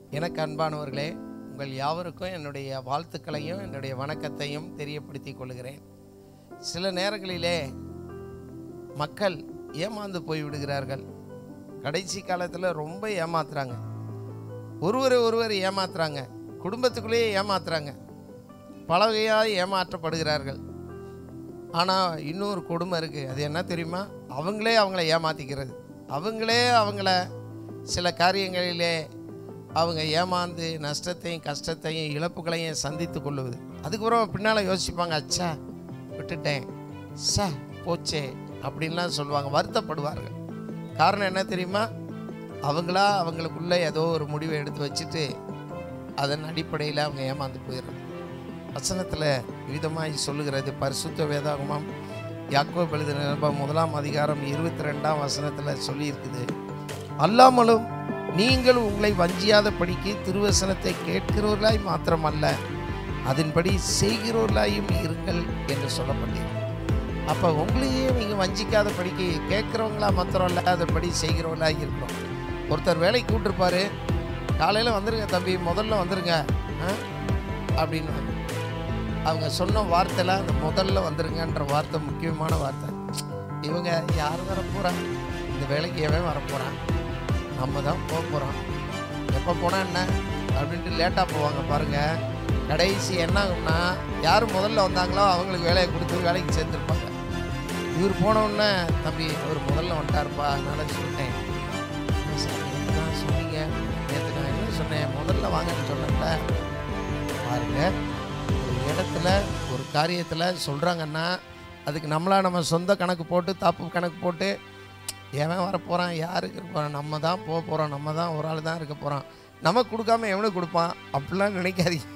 எனக்கு அன்பானவர்களே உங்கள் யாவருக்கும் என்னுடைய வாழ்த்துக்களையும் என்னுடைய வணக்கத்தையும் தெரியப்படுத்திக் கொள்கிறேன் சில நேரங்களிலே மக்கள் ஏமாந்து போய் விடுகிறார்கள் கடைசி காலத்தில் ரொம்ப ஏமாத்துறாங்க ஒருவரை ஒருவர் ஏமாத்துறாங்க குடும்பத்துக்குள்ளேயே ஏமாத்துறாங்க பல வகையாக ஏமாற்றப்படுகிறார்கள் ஆனால் இன்னொரு கொடுமை இருக்குது அது என்ன தெரியுமா அவங்களே அவங்கள ஏமாற்றிக்கிறது அவங்களே அவங்கள சில காரியங்களிலே அவங்க ஏமாந்து நஷ்டத்தையும் கஷ்டத்தையும் இழப்புகளையும் சந்தித்து கொள்ளுவது அதுக்கப்புறம் பின்னால் யோசிப்பாங்க அச்சா விட்டுட்டேன் ச போச்சே அப்படின்லாம் சொல்லுவாங்க வருத்தப்படுவார்கள் காரணம் என்ன தெரியுமா அவங்களா அவங்களுக்குள்ளே ஏதோ ஒரு முடிவை எடுத்து வச்சுட்டு அதன் அடிப்படையில் அவங்க ஏமாந்து போயிடுறாங்க வசனத்தில் விதமாய் சொல்லுகிறது பரிசுத்த வேதாகமம் யாக்கோப் எழுதின நிருபம் முதலாம் அதிகாரம் இருபத்தி ரெண்டாம் வசனத்தில் சொல்லியிருக்குது அல்லாமலும் நீங்கள் உங்களை வஞ்சியாத படிக்கு திருவசனத்தை கேட்கிறவர்களாய் மாத்திரமல்ல அதன்படி செய்கிறவர்களாயும் இருங்கள் என்று சொல்லப்பட்டிருக்கு அப்போ உங்களையே நீங்கள் வஞ்சிக்காத படிக்கு கேட்குறவங்களா மாத்திரம் இல்லை அதன்படி செய்கிறவர்களாக இருக்கணும் ஒருத்தர் வேலைக்கு கூப்பிட்டுருப்பாரு காலையில் வந்துருங்க தம்பி முதல்ல வந்துருங்க ஆ அப்படின்னு அவங்க சொன்ன வார்த்தையில் அந்த முதல்ல வந்துருங்கன்ற வார்த்தை முக்கியமான வார்த்தை இவங்க யார் வரப்போகிறான் இந்த வேலைக்கு எவன் வரப்போகிறான் நம்ம தான் போக போகிறோம் எப்போ போனால் என்ன அப்படின்ட்டு லேட்டாக போவாங்க பாருங்கள் கடைசி என்ன ஆகும்னா யார் முதல்ல வந்தாங்களோ அவங்களுக்கு வேலையை கொடுத்து வேலைக்கு சேர்ந்துருப்பாங்க இவர் போன உடனே தம்பி அவர் முதல்ல வந்துட்டாருப்பா அதனால சொன்னேன் "என்ன சார் நேத்து தான் சொன்னீங்க நேற்று நான் என்ன சொன்னேன் முதல்ல வாங்கன்னு சொன்னேன்ல பாருங்க ஒரு இடத்துல ஒரு காரியத்தில் சொல்கிறாங்கன்னா அதுக்கு நம்மளா நம்ம சொந்த கணக்கு போட்டு தப்பு கணக்கு போட்டு எவன் வரப்போகிறான் யாருக்கு இருப்பான் நம்ம தான் போக போகிறோம் நம்ம தான் ஒரு ஆள் தான் இருக்க போகிறோம் நமக்கு கொடுக்காம எவனுக்கு கொடுப்பான் அப்படிலாம் நினைக்காதீங்க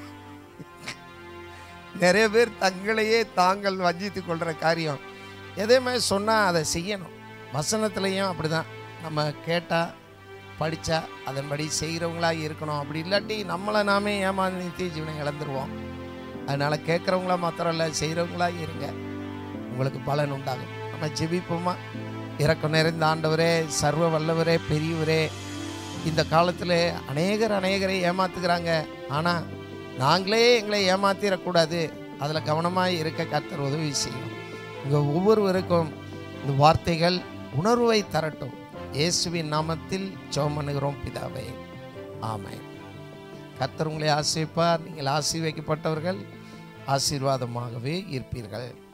நிறைய பேர் தங்களையே தாங்கள் வஞ்சித்து கொள்கிற காரியம் எதையுமே சொன்னால் அதை செய்யணும் வசனத்துலேயும் அப்படி தான் நம்ம கேட்டால் படித்தா அதன்படி செய்கிறவங்களா இருக்கணும் அப்படி இல்லாட்டி நம்மளை நாமே ஏமாந்து நித்திய ஜீவனை இழந்துருவோம் அதனால் கேட்குறவங்களா மாத்திரம் இல்லை செய்கிறவங்களா இருங்க உங்களுக்கு பலன் உண்டாகும் நம்ம ஜெபிப்போமா இறக்கம் நிறைந்த ஆண்டவரே சர்வ வல்லவரே பெரியவரே இந்த காலத்தில் அநேகர் அநேகரை ஏமாத்துகிறாங்க ஆனால் நாங்களே எங்களை ஏமாத்திடக்கூடாது அதில் கவனமாக இருக்க கர்த்தர் உதவி செய்யும் இங்கே ஒவ்வொருவருக்கும் இந்த வார்த்தைகள் உணர்வை தரட்டும் இயேசுவின் நாமத்தில் ஜெபம் பண்ணுகிறோம் பிதாவே ஆமென் கர்த்தர் உங்களை ஆசீர்ப்பார் நீங்கள் ஆசீர்வைக்கப்பட்டவர்கள் ஆசீர்வாதமாகவே இருப்பீர்கள்